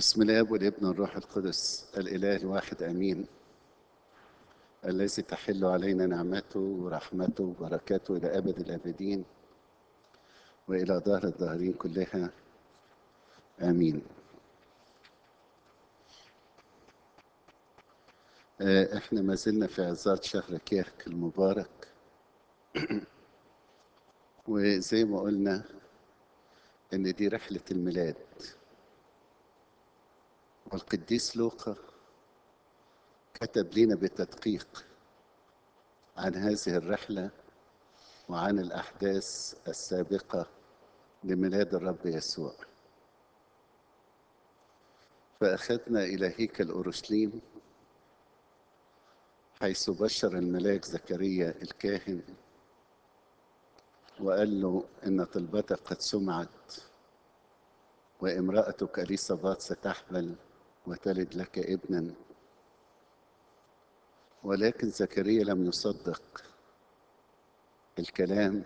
بسم الله والابن والروح القدس الإله الواحد آمين الذي تحل علينا نعمته ورحمته وبركاته إلى أبد الآبدين وإلى دهر الداهرين كلها آمين آه، احنا ما زلنا في عظات شهر كيهك المبارك وزي ما قلنا ان دي رحلة الميلاد والقديس لوقا كتب لنا بتدقيق عن هذه الرحلة وعن الأحداث السابقة لميلاد الرب يسوع فأخذنا إلى هيكل أورشليم حيث بشر الملاك زكريا الكاهن وقال له إن طلبتك قد سمعت وامرأتك أليصابات ستحمل وتلد لك ابنا ولكن زكريا لم يصدق الكلام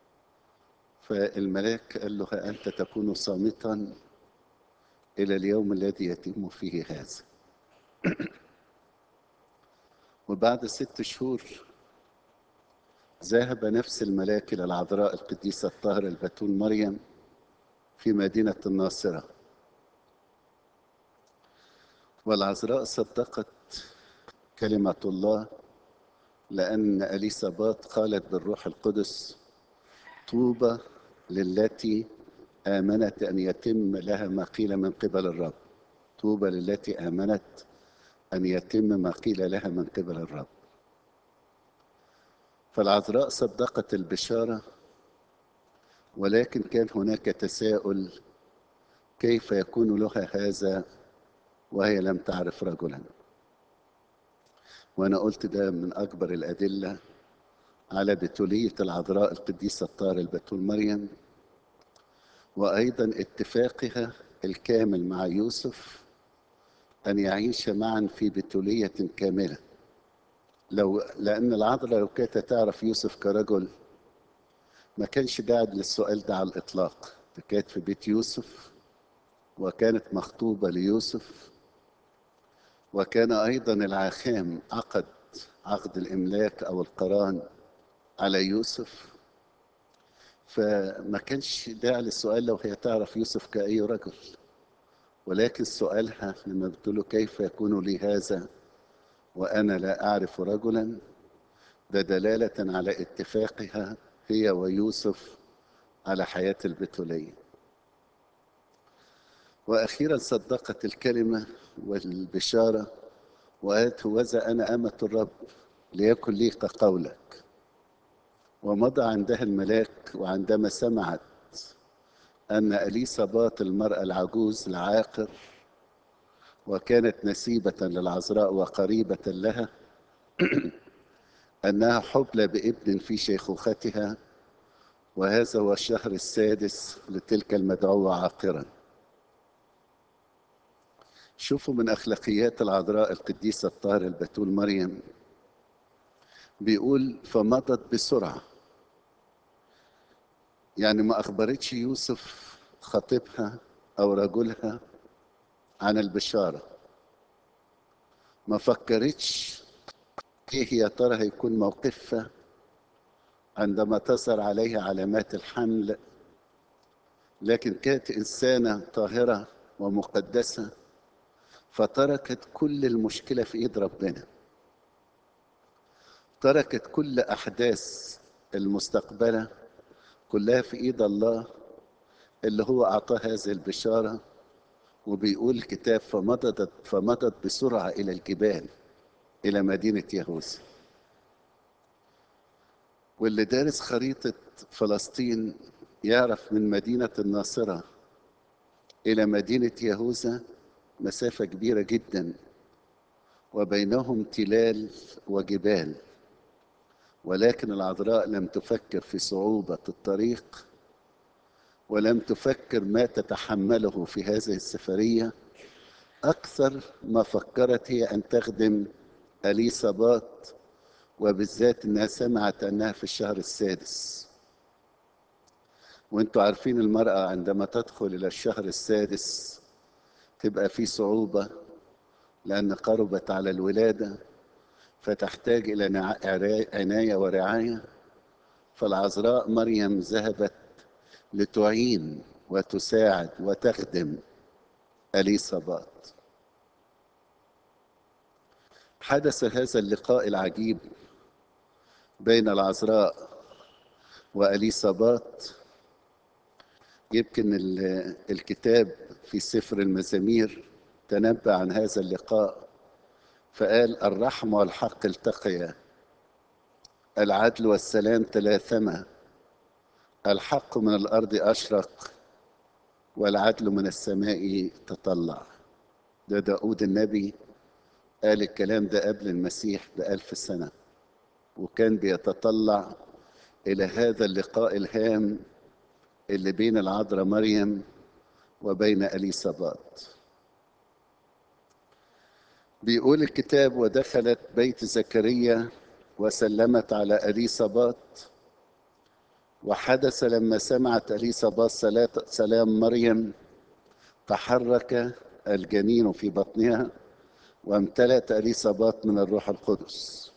فالملاك قال له ها أنت تكون صامتا إلى اليوم الذي يتم فيه هذا وبعد ست شهور ذهب نفس الملاك إلى العذراء القديسة الطاهرة البتول مريم في مدينة الناصرة والعذراء صدقت كلمة الله لأن أليسابات قالت بالروح القدس طوبى للتي آمنت أن يتم لها ما قيل من قبل الرب طوبى للتي آمنت أن يتم ما قيل لها من قبل الرب فالعذراء صدقت البشارة ولكن كان هناك تساؤل كيف يكون لها هذا وهي لم تعرف رجلا وانا قلت ده من اكبر الادله على بتوليه العذراء القديسه الطاهره البتول مريم وايضا اتفاقها الكامل مع يوسف ان يعيش معا في بتوليه كامله لو لان العذراء لو كانت تعرف يوسف كرجل ما كانش داعي للسؤال ده على الاطلاق ده كانت في بيت يوسف وكانت مخطوبه ليوسف وكان ايضا العاخام عقد عقد الاملاك او القران على يوسف فما كانش داعي للسؤال لو هي تعرف يوسف كأي رجل ولكن سؤالها لما بتقول له كيف يكون لي هذا وأنا لا أعرف رجلا ده دلالة على اتفاقها هي ويوسف على حياة البتولية وأخيرا صدقت الكلمة والبشارة وقالت هوذا أنا أمة الرب ليكن لي كقولك ومضى عندها الملاك وعندما سمعت أن أليصابات المرأة العجوز العاقر وكانت نسيبة للعذراء وقريبة لها أنها حبلى بابن في شيخوختها وهذا هو الشهر السادس لتلك المدعوة عاقرا شوفوا من أخلاقيات العذراء القديسة الطاهرة البتول مريم بيقول فمضت بسرعة يعني ما أخبرتش يوسف خطيبها أو رجلها عن البشارة ما فكرتش ايه يا ترى هيكون موقفها عندما تظهر عليها علامات الحمل لكن كانت إنسانة طاهرة ومقدسة فتركت كل المشكلة في إيد ربنا تركت كل أحداث المستقبلة كلها في إيد الله اللي هو أعطاه هذه البشارة وبيقول الكتاب فمضت فمضت بسرعة إلى الجبال إلى مدينة يهوذا واللي دارس خريطة فلسطين يعرف من مدينة الناصرة إلى مدينة يهوذا مسافة كبيرة جدا وبينهم تلال وجبال ولكن العذراء لم تفكر في صعوبة الطريق ولم تفكر ما تتحمله في هذه السفرية أكثر ما فكرت هي أن تخدم أليصابات وبالذات أنها سمعت أنها في الشهر السادس وانتوا عارفين المرأة عندما تدخل إلى الشهر السادس تبقى في صعوبة لأن قربت على الولادة فتحتاج إلى نع- عرا- عناية ورعاية فالعذراء مريم ذهبت لتعين وتساعد وتخدم أليصابات حدث هذا اللقاء العجيب بين العذراء وأليصابات يمكن ال- الكتاب في سفر المزامير تنبأ عن هذا اللقاء فقال الرحم والحق التقيا العدل والسلام تلاثما الحق من الأرض أشرق والعدل من السماء تطلع ده داود النبي قال الكلام ده قبل المسيح بألف سنة وكان بيتطلع إلى هذا اللقاء الهام اللي بين العذراء مريم وبين أليصابات بيقول الكتاب ودخلت بيت زكريا وسلمت على أليصابات وحدث لما سمعت أليصابات صلاة- سلام مريم تحرك الجنين في بطنها وامتلأت أليصابات من الروح القدس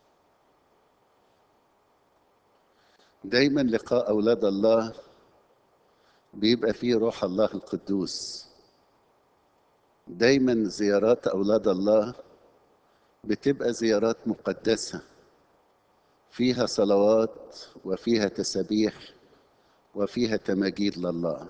دايما لقاء أولاد الله بيبقى فيه روح الله القدوس دايما زيارات أولاد الله بتبقى زيارات مقدسة فيها صلوات وفيها تسابيح وفيها تماجيد لله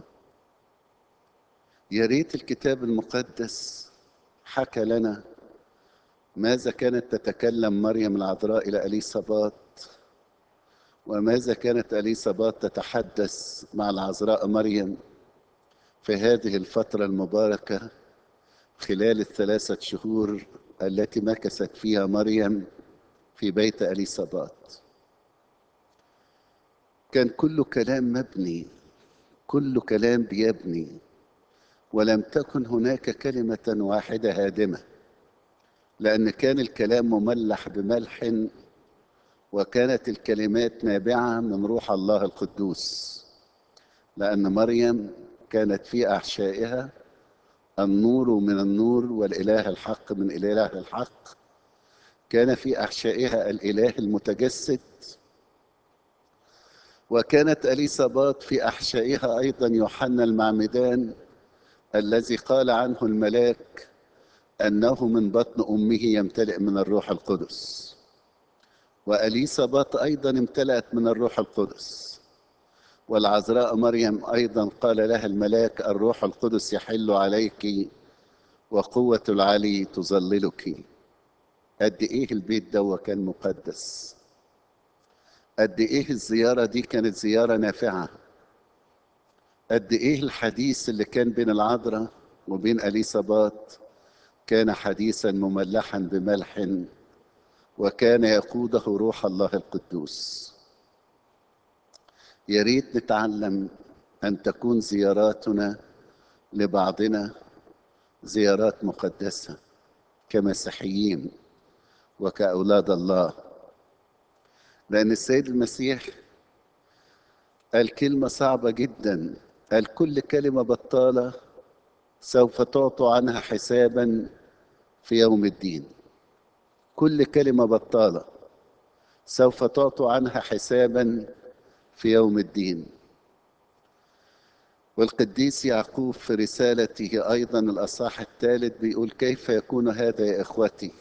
يا ريت الكتاب المقدس حكى لنا ماذا كانت تتكلم مريم العذراء إلى أليصابات وماذا كانت أليصابات تتحدث مع العذراء مريم في هذه الفترة المباركة خلال الثلاثة شهور التي مكثت فيها مريم في بيت أليصابات كان كل كلام مبني كل كلام بيبني ولم تكن هناك كلمة واحدة هادمة لأن كان الكلام مملح بملح وكانت الكلمات نابعة من روح الله القدوس لأن مريم كانت في أحشائها النور من النور والإله الحق من إله الحق كان في أحشائها الإله المتجسد وكانت أليصابات في أحشائها أيضا يوحنا المعمدان الذي قال عنه الملاك أنه من بطن أمه يمتلئ من الروح القدس وأليصابات أيضا امتلأت من الروح القدس والعذراء مريم أيضا قال لها الملاك الروح القدس يحل عليك وقوة العلي تظللك قد إيه البيت ده كان مقدس قد إيه الزيارة دي كانت زيارة نافعة قد إيه الحديث اللي كان بين العذراء وبين أليصابات كان حديثا مملحا بملح وكان يقوده روح الله القدوس يا ريت نتعلم ان تكون زياراتنا لبعضنا زيارات مقدسه كمسيحيين وكاولاد الله لان السيد المسيح قال كلمه صعبه جدا قال كل كلمه بطاله سوف تعطوا عنها حسابا في يوم الدين كل كلمة بطالة سوف تعطوا عنها حسابا في يوم الدين والقديس يعقوب في رسالته أيضا الأصحاح الثالث بيقول كيف يكون هذا يا إخوتي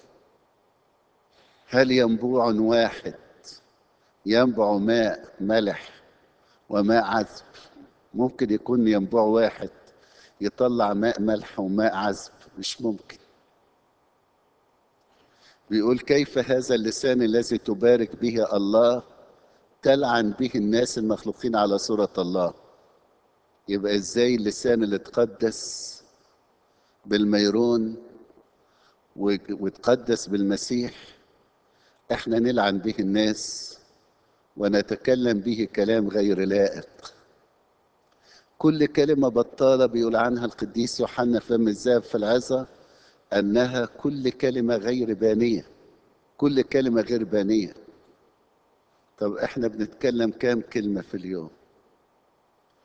هل ينبوع واحد ينبع ماء ملح وماء عذب ممكن يكون ينبوع واحد يطلع ماء ملح وماء عذب مش ممكن بيقول كيف هذا اللسان الذي تبارك به الله تلعن به الناس المخلوقين على صورة الله يبقى ازاي اللسان اللي تقدس بالميرون وتقدس بالمسيح احنا نلعن به الناس ونتكلم به كلام غير لائق كل كلمة بطالة بيقول عنها القديس يوحنا فم الذهب في العظة أنها كل كلمة غير بانية كل كلمة غير بانية طب احنا بنتكلم كام كلمة في اليوم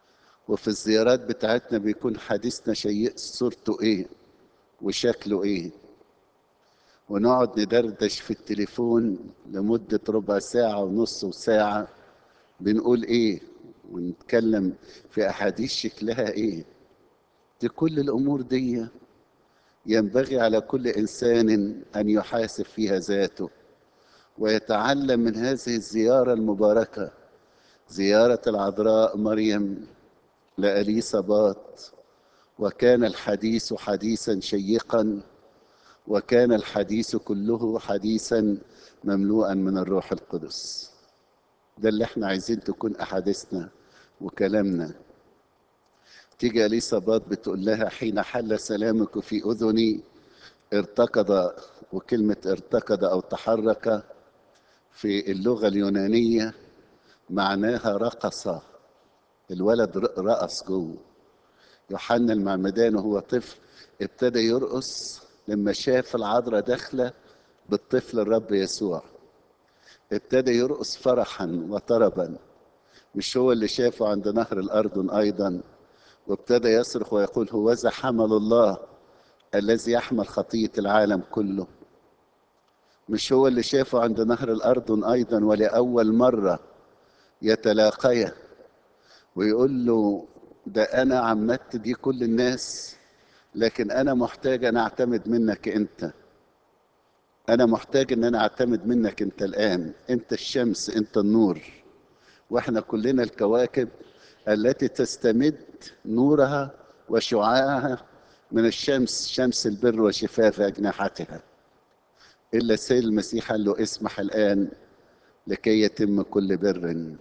وفي الزيارات بتاعتنا بيكون حديثنا شيء صورته ايه وشكله ايه ونقعد ندردش في التليفون لمدة ربع ساعة ونص وساعة بنقول ايه ونتكلم في احاديث شكلها ايه دي كل الامور دي ينبغي على كل انسان ان يحاسب فيها ذاته ويتعلم من هذه الزياره المباركه زياره العذراء مريم لاليصابات وكان الحديث حديثا شيقا وكان الحديث كله حديثا مملوءا من الروح القدس ده اللي احنا عايزين تكون احاديثنا وكلامنا تيجي اليصابات بتقول لها حين حل سلامك في اذني ارتقد وكلمه ارتقد او تحرك في اللغه اليونانيه معناها رقص الولد رقص جوه يوحنا المعمدان وهو طفل ابتدى يرقص لما شاف العذراء داخله بالطفل الرب يسوع ابتدى يرقص فرحا وطربا مش هو اللي شافه عند نهر الأردن أيضا وابتدى يصرخ ويقول هوذا حمل الله الذي يحمل خطية العالم كله مش هو اللي شافه عند نهر الأردن أيضا ولأول مرة يتلاقيا ويقول له ده أنا عمدت دي كل الناس لكن أنا محتاج أن أعتمد منك أنت أنا محتاج أن أنا أعتمد منك أنت الآن أنت الشمس أنت النور وإحنا كلنا الكواكب التي تستمد نورها وشعاعها من الشمس شمس البر وشفاف أجنحتها إلا السيد المسيح قال له اسمح الآن لكي يتم كل بر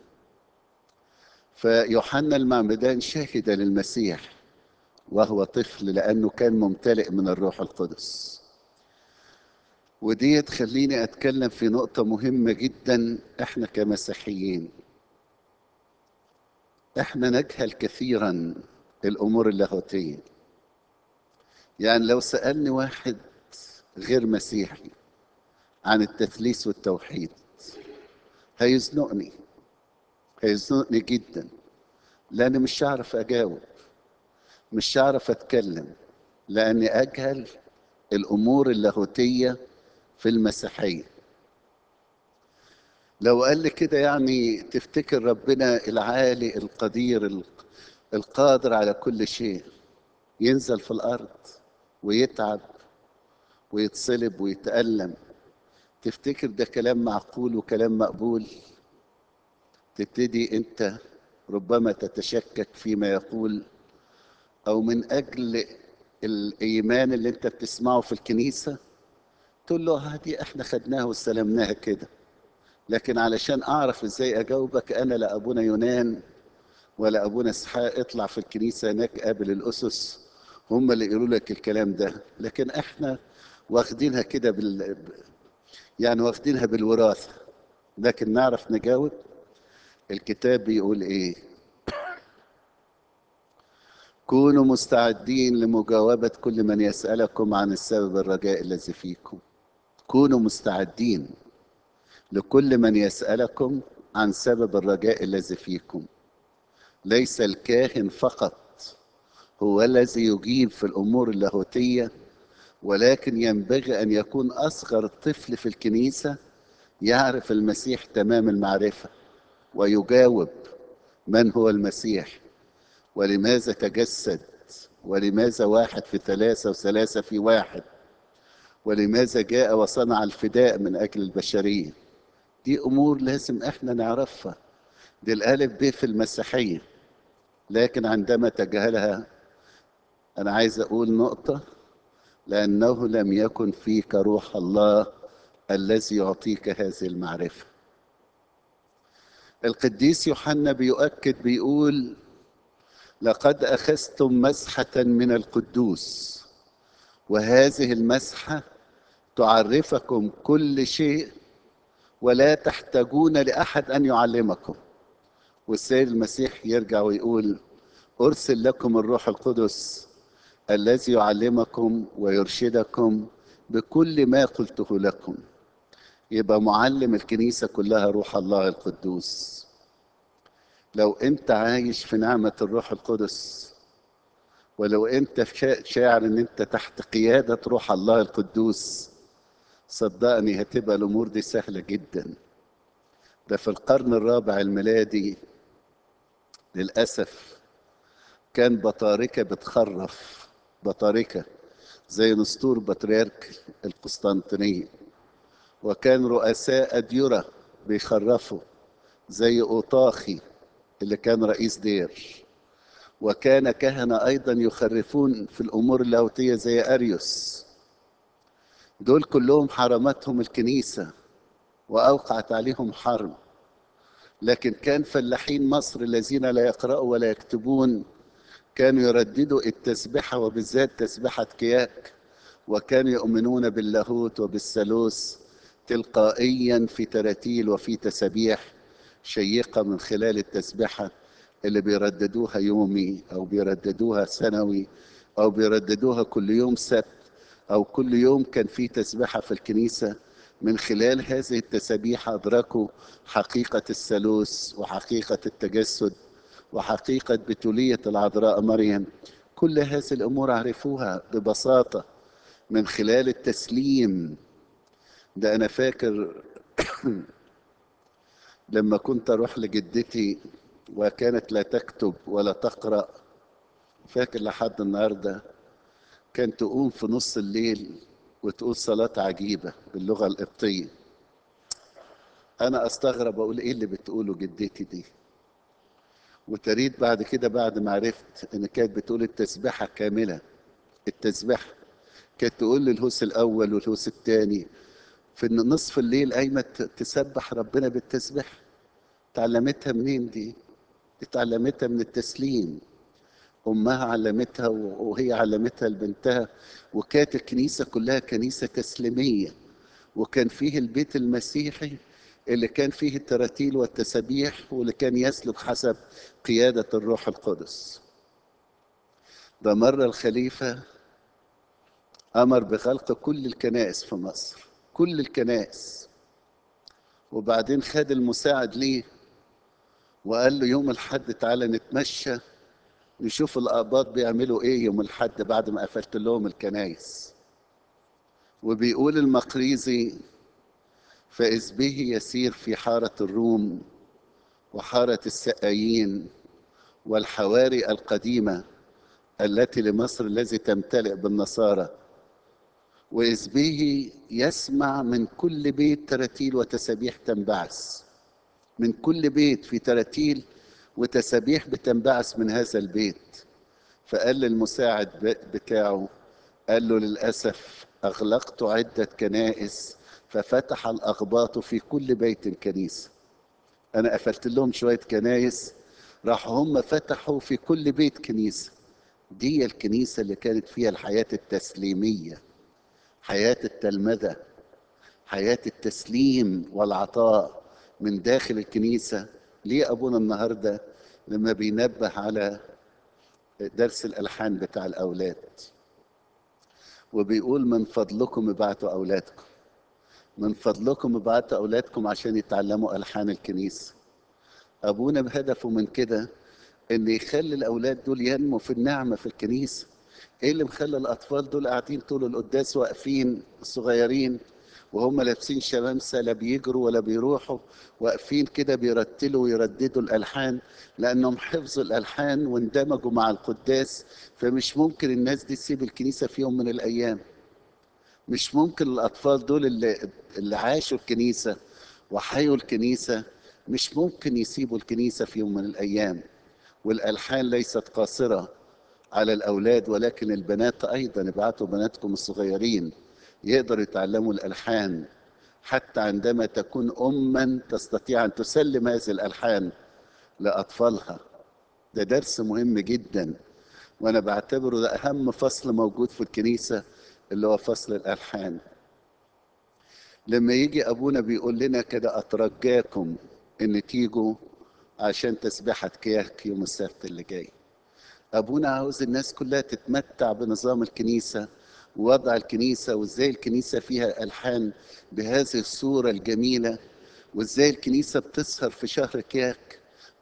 فيوحنا المعمدان شهد للمسيح وهو طفل لأنه كان ممتلئ من الروح القدس ودي تخليني أتكلم في نقطة مهمة جدا إحنا كمسيحيين إحنا نجهل كثيرا الأمور اللاهوتية يعني لو سألني واحد غير مسيحي عن التثليث والتوحيد هيزنقني هيزنقني جدا لأني مش هعرف أجاوب مش هعرف أتكلم لأني أجهل الأمور اللاهوتية في المسيحية لو قال لي كده يعني تفتكر ربنا العالي القدير القادر على كل شيء ينزل في الأرض ويتعب ويتصلب ويتألم تفتكر ده كلام معقول وكلام مقبول تبتدي انت ربما تتشكك فيما يقول او من اجل الايمان اللي انت بتسمعه في الكنيسه تقول له هذه احنا خدناها واستلمناها كده لكن علشان اعرف ازاي اجاوبك انا لا ابونا يونان ولا ابونا اسحاق اطلع في الكنيسه هناك قابل الاسس هم اللي يقولوا لك الكلام ده لكن احنا واخدينها كده بال يعني واخدينها بالوراثه لكن نعرف نجاوب الكتاب بيقول ايه كونوا مستعدين لمجاوبة كل من يسألكم عن السبب الرجاء الذي فيكم كونوا مستعدين لكل من يسألكم عن سبب الرجاء الذي فيكم ليس الكاهن فقط هو الذي يجيب في الأمور اللاهوتية ولكن ينبغي أن يكون أصغر طفل في الكنيسة يعرف المسيح تمام المعرفة ويجاوب من هو المسيح ولماذا تجسد ولماذا واحد في ثلاثة وثلاثة في واحد ولماذا جاء وصنع الفداء من أجل البشرية دي أمور لازم إحنا نعرفها دي الألف ب في المسيحية لكن عندما تجهلها أنا عايز أقول نقطة لأنه لم يكن فيك روح الله الذي يعطيك هذه المعرفة القديس يوحنا بيؤكد بيقول لقد أخذتم مسحة من القدوس وهذه المسحة تعرفكم كل شيء ولا تحتاجون لأحد أن يعلمكم والسيد المسيح يرجع ويقول أرسل لكم الروح القدس الذي يعلمكم ويرشدكم بكل ما قلته لكم يبقى معلم الكنيسة كلها روح الله القدوس لو انت عايش في نعمة الروح القدس ولو انت شاعر ان انت تحت قيادة روح الله القدوس صدقني هتبقى الامور دي سهلة جدا ده في القرن الرابع الميلادي للأسف كان بطاركة بتخرف بطاركة زي نسطور بطريرك القسطنطينية وكان رؤساء أديرة بيخرفوا زي أوطاخي اللي كان رئيس دير وكان كهنة أيضا يخرفون في الأمور اللاهوتية زي أريوس دول كلهم حرمتهم الكنيسة وأوقعت عليهم حرم لكن كان فلاحين مصر الذين لا يقرأوا ولا يكتبون كانوا يرددوا التسبحة وبالذات تسبحة كياك وكانوا يؤمنون باللاهوت وبالثالوث تلقائيا في تراتيل وفي تسابيح شيقة من خلال التسبحة اللي بيرددوها يومي أو بيرددوها سنوي أو بيرددوها كل يوم سبت أو كل يوم كان في تسبحة في الكنيسة من خلال هذه التسابيح أدركوا حقيقة الثالوث وحقيقة التجسد وحقيقة بتولية العذراء مريم كل هذه الأمور عرفوها ببساطة من خلال التسليم ده أنا فاكر لما كنت أروح لجدتي وكانت لا تكتب ولا تقرأ فاكر لحد النهاردة كانت تقوم في نص الليل وتقول صلاة عجيبة باللغة القبطية أنا أستغرب أقول إيه اللي بتقوله جدتي دي وتريد بعد كده بعد ما عرفت إن كانت بتقول التسبيحة كاملة التسبيحة كانت تقول الهوس الأول والهوس الثاني في نصف الليل قايمة تسبح ربنا بالتسبيح تعلمتها منين دي؟ اتعلمتها من التسليم امها علمتها وهي علمتها لبنتها وكانت الكنيسه كلها كنيسه تسليميه وكان فيه البيت المسيحي اللي كان فيه التراتيل والتسابيح واللي كان يسلك حسب قياده الروح القدس ده مره الخليفه امر بخلق كل الكنائس في مصر كل الكنائس وبعدين خد المساعد ليه وقال له يوم الحد تعالى نتمشى نشوف الآباط بيعملوا إيه يوم الحد بعد ما قفلت لهم الكنايس وبيقول المقريزي فإذ به يسير في حارة الروم وحارة السقايين والحواري القديمة التي لمصر الذي تمتلئ بالنصارى وإذ به يسمع من كل بيت تراتيل وتسابيح تنبعث من كل بيت في تراتيل وتسابيح بتنبعث من هذا البيت فقال للمساعد بتاعه قال له للأسف أغلقت عدة كنائس ففتح الأغباط في كل بيت كنيسة أنا قفلت لهم شوية كنايس راحوا هم فتحوا في كل بيت كنيسة دي الكنيسة اللي كانت فيها الحياة التسليمية حياة التلمذة حياة التسليم والعطاء من داخل الكنيسة ليه أبونا النهاردة لما بينبه على درس الألحان بتاع الأولاد وبيقول من فضلكم ابعتوا أولادكم من فضلكم ابعتوا أولادكم عشان يتعلموا ألحان الكنيسة أبونا بهدفه من كده إن يخلي الأولاد دول ينموا في النعمة في الكنيسة إيه اللي مخلي الأطفال دول قاعدين طول القداس واقفين الصغيرين وهم لابسين شمامسة لا بيجروا ولا بيروحوا واقفين كده بيرتلوا ويرددوا الألحان لأنهم حفظوا الألحان واندمجوا مع القداس فمش ممكن الناس دي تسيب الكنيسة في يوم من الأيام مش ممكن الأطفال دول اللي, اللي عاشوا الكنيسة وحيوا الكنيسة مش ممكن يسيبوا الكنيسة في يوم من الأيام والألحان ليست قاصرة على الأولاد ولكن البنات أيضا ابعتوا بناتكم الصغيرين يقدروا يتعلموا الألحان حتى عندما تكون أما تستطيع أن تسلم هذه الألحان لأطفالها ده درس مهم جدا وأنا بعتبره ده أهم فصل موجود في الكنيسة اللي هو فصل الألحان لما يجي أبونا بيقول لنا كده أترجاكم إن تيجوا عشان تسبحة كياك يوم السبت اللي جاي أبونا عاوز الناس كلها تتمتع بنظام الكنيسة ووضع الكنيسة وازاي الكنيسة فيها ألحان بهذه الصورة الجميلة وازاي الكنيسة بتسهر في شهر كياك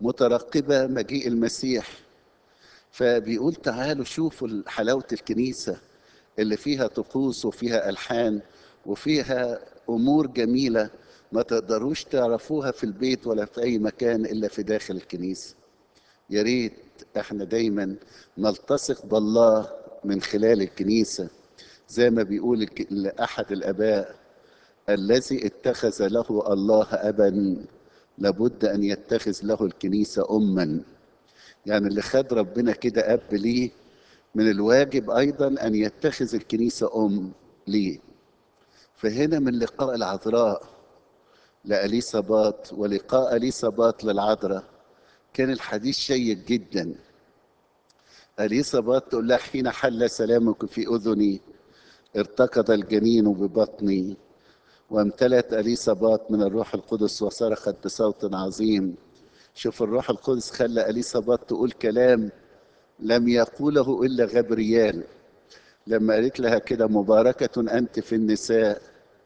مترقبة مجيء المسيح فبيقول تعالوا شوفوا حلاوة الكنيسة اللي فيها طقوس وفيها ألحان وفيها أمور جميلة ما تقدروش تعرفوها في البيت ولا في أي مكان إلا في داخل الكنيسة يا ريت احنا دايما نلتصق بالله من خلال الكنيسة زي ما بيقول أحد الآباء الذي اتخذ له الله أبا لابد أن يتخذ له الكنيسة أما يعني اللي خد ربنا كده أب ليه من الواجب أيضا أن يتخذ الكنيسة أم ليه فهنا من لقاء العذراء لأليصابات ولقاء أليصابات للعذراء كان الحديث شيق جدا أليصابات تقول لها حين حل سلامك في أذني ارتكض الجنين ببطني وامتلأت أليصابات من الروح القدس وصرخت بصوت عظيم شوف الروح القدس خلى أليصابات تقول كلام لم يقوله إلا غبريال لما قالت لها كده مباركة أنت في النساء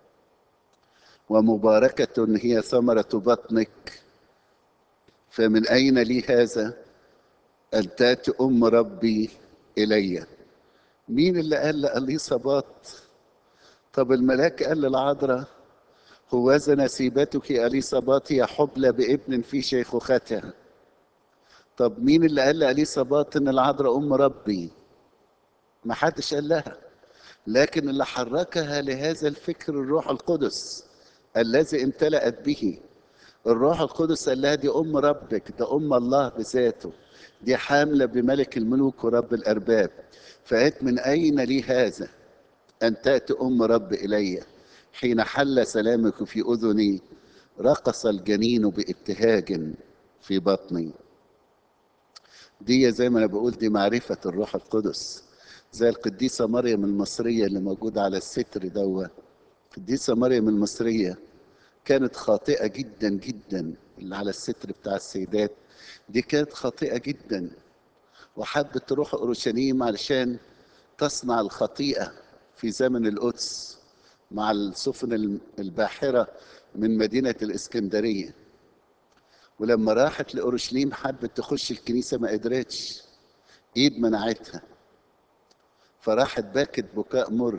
ومباركة هي ثمرة بطنك فمن أين لي هذا أن تأتي أم ربي إلي مين اللي قال لأليصابات طب الملاك قال للعذراء هوذا نسيبتك أليصابات هي حبلى بابن في شيخوختها طب مين اللي قال لأليصابات إن العذراء أم ربي ما حدش قال لها لكن اللي حركها لهذا الفكر الروح القدس الذي امتلأت به الروح القدس قال لها دي أم ربك ده أم الله بذاته دي حاملة بملك الملوك ورب الأرباب فقالت من أين لي هذا أن تأتي أم رب إلي حين حل سلامك في أذني رقص الجنين بابتهاج في بطني دي زي ما أنا بقول دي معرفة الروح القدس زي القديسة مريم المصرية اللي موجودة على الستر دوا القديسة مريم المصرية كانت خاطئة جدا جدا اللي على الستر بتاع السيدات دي كانت خاطئة جدا وحبت تروح أورشليم علشان تصنع الخطيئة في زمن القدس مع السفن الباحرة من مدينة الإسكندرية ولما راحت لأورشليم حبت تخش الكنيسة ما قدرتش إيد منعتها فراحت باكت بكاء مر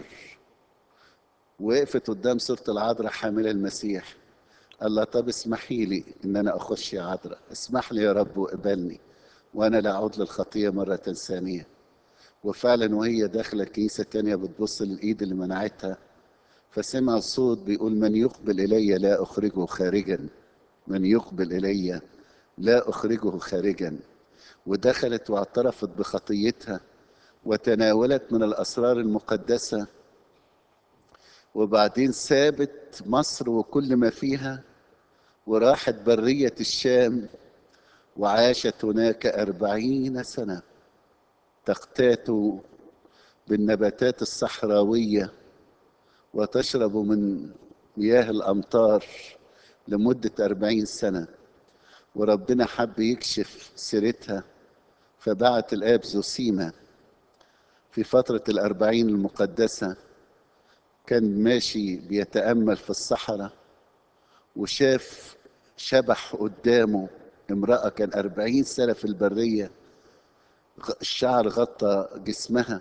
وقفت قدام صورة العذراء حاملة المسيح قال لها طب اسمحي لي ان انا اخش يا عذراء اسمح لي يا رب واقبلني وانا لا اعود للخطيه مره ثانيه وفعلا وهي داخله كنيسه تانية بتبص للايد اللي منعتها فسمع الصوت بيقول من يقبل الي لا اخرجه خارجا من يقبل الي لا اخرجه خارجا ودخلت واعترفت بخطيتها وتناولت من الاسرار المقدسه وبعدين سابت مصر وكل ما فيها وراحت برية الشام وعاشت هناك أربعين سنة تقتات بالنباتات الصحراوية وتشرب من مياه الأمطار لمدة أربعين سنة وربنا حب يكشف سيرتها فبعت الآب زوسيما في فترة الأربعين المقدسة كان ماشي بيتأمل في الصحراء وشاف شبح قدامه امرأة كان أربعين سنة في البرية الشعر غطى جسمها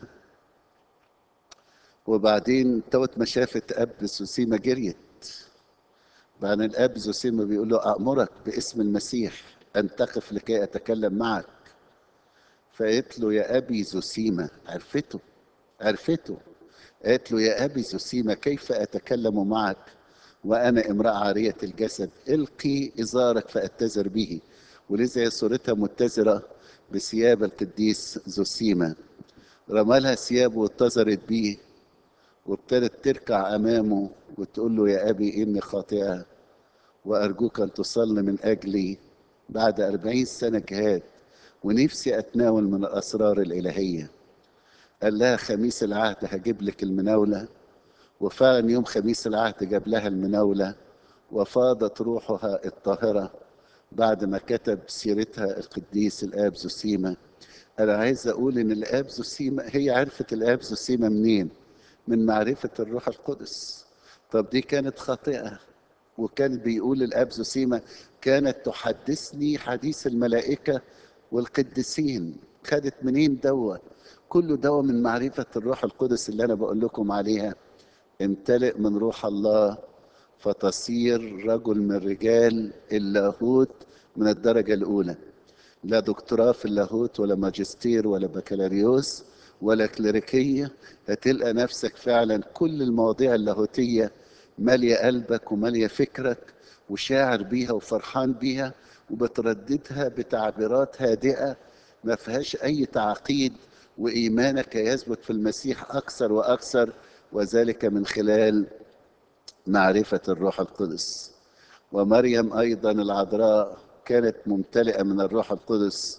وبعدين توت ما شافت أب سوسيما جريت بعد الأب زوسيما بيقول له أأمرك باسم المسيح أن تقف لكي أتكلم معك فقالت له يا أبي زوسيما عرفته عرفته قالت له يا أبي زوسيما كيف أتكلم معك وأنا امرأة عارية الجسد القي إزارك فأتزر به ولذا صورتها متزرة بثياب القديس زوسيما رمالها ثيابه واتزرت بيه وابتدت تركع أمامه وتقول له يا أبي إني خاطئة وأرجوك أن تصلي من أجلي بعد أربعين سنة جهاد ونفسي أتناول من الأسرار الإلهية قال لها خميس العهد هجيب لك المناولة وفعلا يوم خميس العهد جاب لها المناولة وفاضت روحها الطاهرة بعد ما كتب سيرتها القديس الآب زوسيما أنا عايز أقول إن الآب زوسيما هي عرفت الآب زوسيما منين؟ من معرفة الروح القدس طب دي كانت خاطئة وكان بيقول الاب زوسيما كانت تحدثني حديث الملائكه والقديسين خدت منين دوا كله دوا من معرفه الروح القدس اللي انا بقول لكم عليها امتلئ من روح الله فتصير رجل من رجال اللاهوت من الدرجه الاولى لا دكتوراه في اللاهوت ولا ماجستير ولا بكالوريوس ولا كليريكيه هتلقى نفسك فعلا كل المواضيع اللاهوتيه ماليه قلبك وماليه فكرك وشاعر بيها وفرحان بيها وبترددها بتعبيرات هادئه ما فيهاش اي تعقيد وايمانك يثبت في المسيح اكثر واكثر وذلك من خلال معرفه الروح القدس ومريم ايضا العذراء كانت ممتلئه من الروح القدس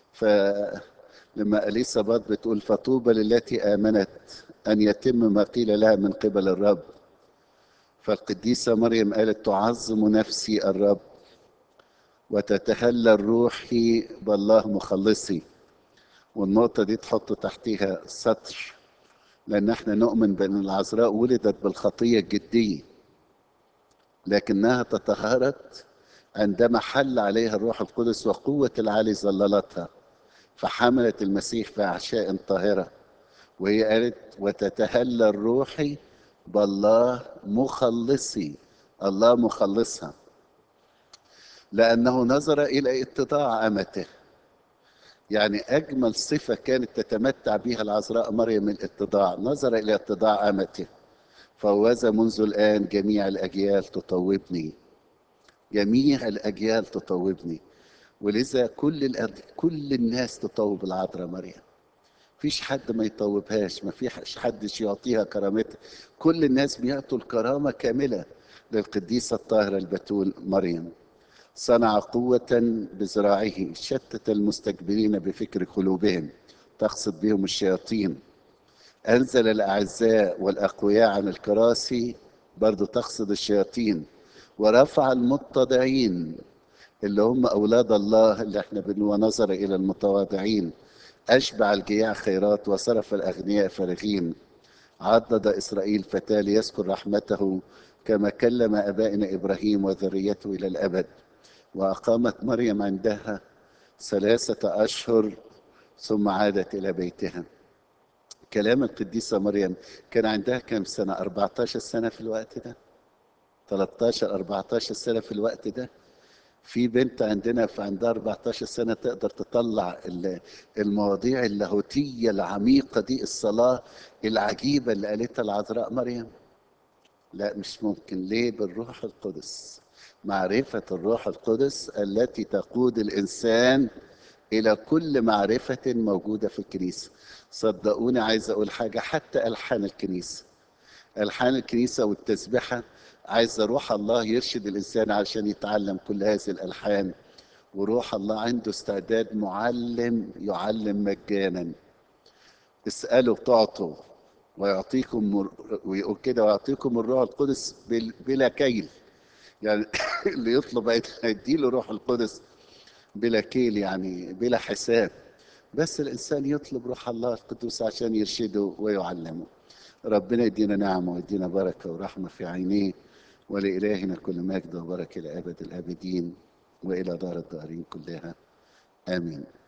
فلما اليسابات بتقول فطوبى للتي امنت ان يتم ما قيل لها من قبل الرب فالقديسه مريم قالت تعظم نفسي الرب وتتهلى روحي بالله مخلصي والنقطة دي تحط تحتها سطر لأن احنا نؤمن بأن العذراء ولدت بالخطية الجدية لكنها تطهرت عندما حل عليها الروح القدس وقوة العالي ظللتها فحملت المسيح في أعشاء طاهرة وهي قالت وتتهلى الروح بالله مخلصي الله مخلصها لأنه نظر إلى اتضاع أمته يعني أجمل صفة كانت تتمتع بها العذراء مريم الاتضاع نظر إلى اتضاع أمته فوذا منذ الآن جميع الأجيال تطوبني جميع الأجيال تطوبني ولذا كل الأرض كل الناس تطوب العذراء مريم فيش حد ما يطوبهاش ما فيش حد يعطيها كرامتها كل الناس بيعطوا الكرامة كاملة للقديسة الطاهرة البتول مريم صنع قوة بذراعه شتت المستكبرين بفكر قلوبهم تقصد بهم الشياطين أنزل الأعزاء والأقوياء عن الكراسي برضو تقصد الشياطين ورفع المتضعين اللي هم أولاد الله اللي احنا بنقول ونظر إلى المتواضعين أشبع الجياع خيرات وصرف الأغنياء فارغين عضد إسرائيل فتاه ليذكر رحمته كما كلم أبائنا إبراهيم وذريته إلى الأبد وأقامت مريم عندها ثلاثة أشهر ثم عادت إلى بيتها كلام القديسة مريم كان عندها كم سنة 14 سنة في الوقت ده 13 14 سنة في الوقت ده في بنت عندنا في عندها 14 سنة تقدر تطلع المواضيع اللاهوتية العميقة دي الصلاة العجيبة اللي قالتها العذراء مريم لا مش ممكن ليه بالروح القدس معرفة الروح القدس التي تقود الإنسان إلى كل معرفة موجودة في الكنيسة صدقوني عايز أقول حاجة حتى ألحان الكنيسة ألحان الكنيسة والتسبحة عايز روح الله يرشد الإنسان عشان يتعلم كل هذه الألحان وروح الله عنده استعداد معلم يعلم مجانا اسألوا تعطوا ويعطيكم ويقول كده ويعطيكم الروح القدس بلا كيل يعني اللي يطلب هيديله روح القدس بلا كيل يعني بلا حساب بس الانسان يطلب روح الله القدوس عشان يرشده ويعلمه ربنا يدينا نعمه ويدينا بركه ورحمه في عينيه ولإلهنا كل مجد وبركه لأبد الآبدين وإلى دار الدارين كلها آمين